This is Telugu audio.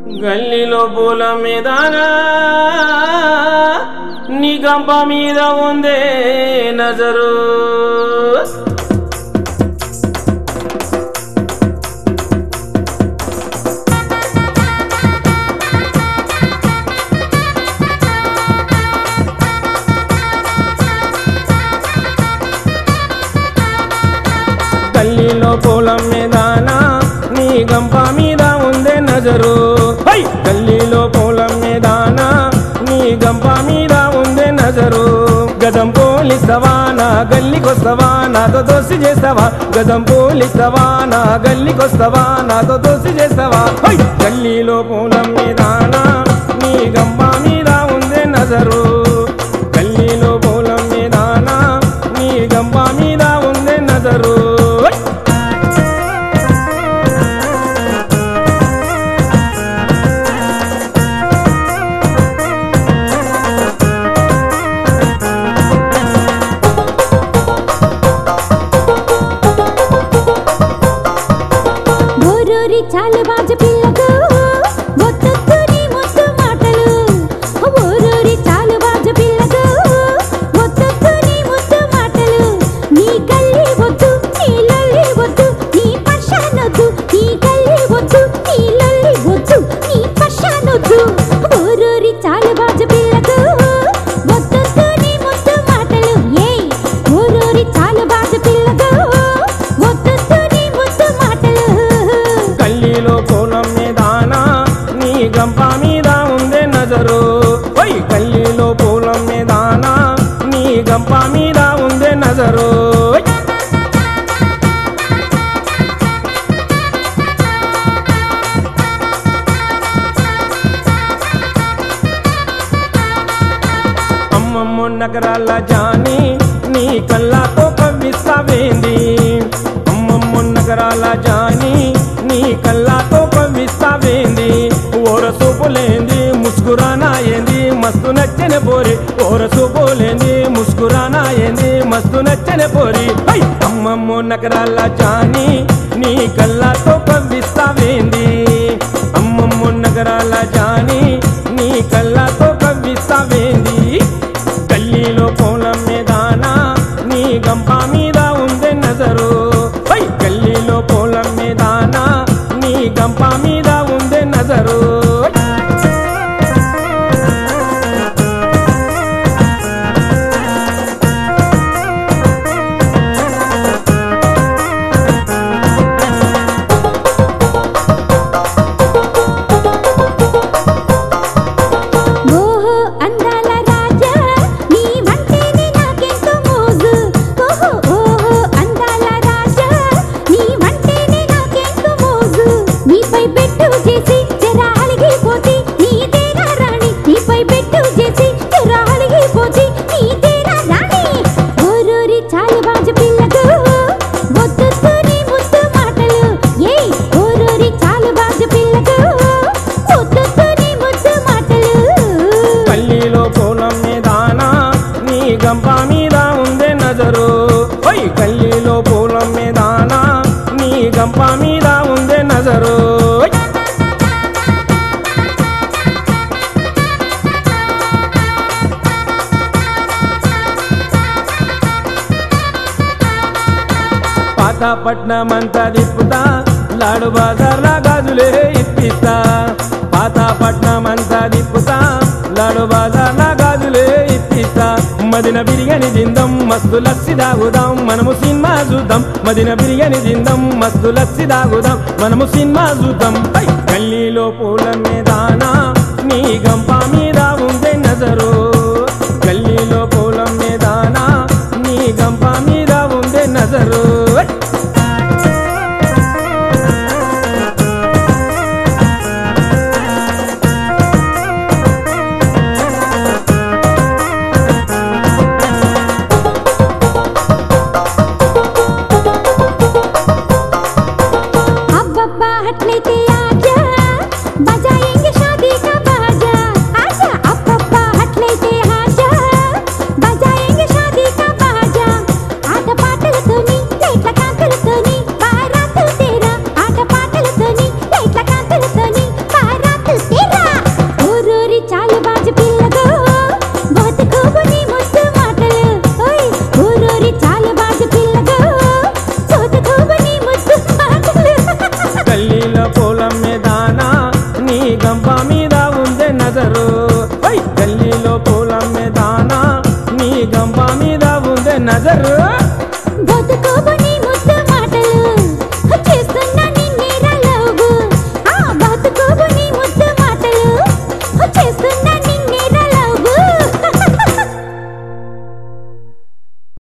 గల్లీలో పూల మీదనా నీ గంప మీద ఉందే నజరు గల్లీలో పూలం మీదనా నీ గంప మీద ఉందే నజరు హై! గల్లీలో పూలం మీదనా నీ గంప మీద ఉందే నజరు గదం పోలిస్తావా నా గల్లీకొస్తావా నాతో దోసి చేస్తావా గదం పోలిస్తావా నా గల్లీకొస్తావా నాతో దోసి చేస్తావా హై! గల్లీలో పూలం మీదనా నీ గంప మీద ఉందే నజరు గల్లీలో పూలం మీదనా నీ గంప మీద ఉందే నజరు హై! ఓరోరి చాలు బాజ పిల్లకు ఒత్తొత్తు నీ ముద్దు మాటలు ఓరోరి చాలు బాజ పిల్లకు ఒత్తొత్తు నీ ముద్దు మాటలు నీ కళ్ళి వద్దు నీ లొల్లి వద్దు నీ పర్షానొద్దు నీ కళ్ళి వద్దు నీ లొల్లి వద్దు నీ పర్షానొద్దు ఓరోరి చాలు బాజ పిల్లకు ఒత్తొత్తు నీ ముద్దు మాటలు ఏయ్ ఓరోరి చాలు బాజ పిల్లకు ఒత్తొత్తు నీ ముద్దు మాటలు గల్లీలో కోలం మీదానా నీ గంప మీద ఉందే నజరు ఓయ్ గల్లీలో పూలం మీదానా నీ గంప మీద ఉందే నజరు ఓయ్! అమ్మమ్మ నగరాల జాని నీ కళ్ళతో కవ్విస్తావేంది అమ్మమ్మ నగరాల జాని నీ కళ్ళతో కవ్విస్తావేంది ఓర సూపులేంది ముస్కురానా ఏంది మస్తు నచ్చన పోరి ఓర సూపులేంది ముస్కురానా ఏంది మస్తు నచ్చన పోరి హై! అమ్మమ్మ నగరాల జాని నీ కళ్ళతో కవ్విస్తావేంది అమ్మమ్మ నగరాల జాని నీ కళ్ళతో కవ్విస్తావేంది గల్లీలో కోలం మీదానా నీ గంప మీద ఉందే నజరు హై! గల్లీలో కోలం మీదానా నీ గంప మీద ఉందే నజరు ఓహో అందాల రాజా నీ వంటేనే నాకెంతో మోజు ఓహో ఓహో అందాల రాజా నీ వంటేనే నాకెంతో మోజు నీపై పెట్టు చేసి జరా అలిగిపోతే నీదేరా రాణి నీపై పెట్టు చేసి జరా అలిగిపోతే నీదేరా రాణి ఓరోరి చాలు బాజు పిల్లకు వద్దొద్దు నీ ముద్దు మాటలు ఏయ్ ఓరోరి చాలు బాజు పిల్లకు వద్దొద్దు నీ ముద్దు మాటలు గల్లీలో కోలం మీదానా నీ గంప మీద ఉందే నజరు హై! గల్లీలో పూలం మీదానా నీ గంప మీద ఉందే నజరు హై! పాతపట్నం అంతా తిప్పుతా లాడు బజార్లా గాజులే ఇప్పిస్తా పాతపట్నం అంతా తిప్పుతా లాడు బజార్లా గాజులే ఇప్పిస్తా మదిన బిర్యానీ తిందాం మస్తు లస్సి దాగుదాం మనము సినిమా చూద్దాం మదిన బిర్యానీ తిందాం మస్తు లస్సి దాగుదాం మనము సినిమా చూద్దాం హై! గల్లీలో పూల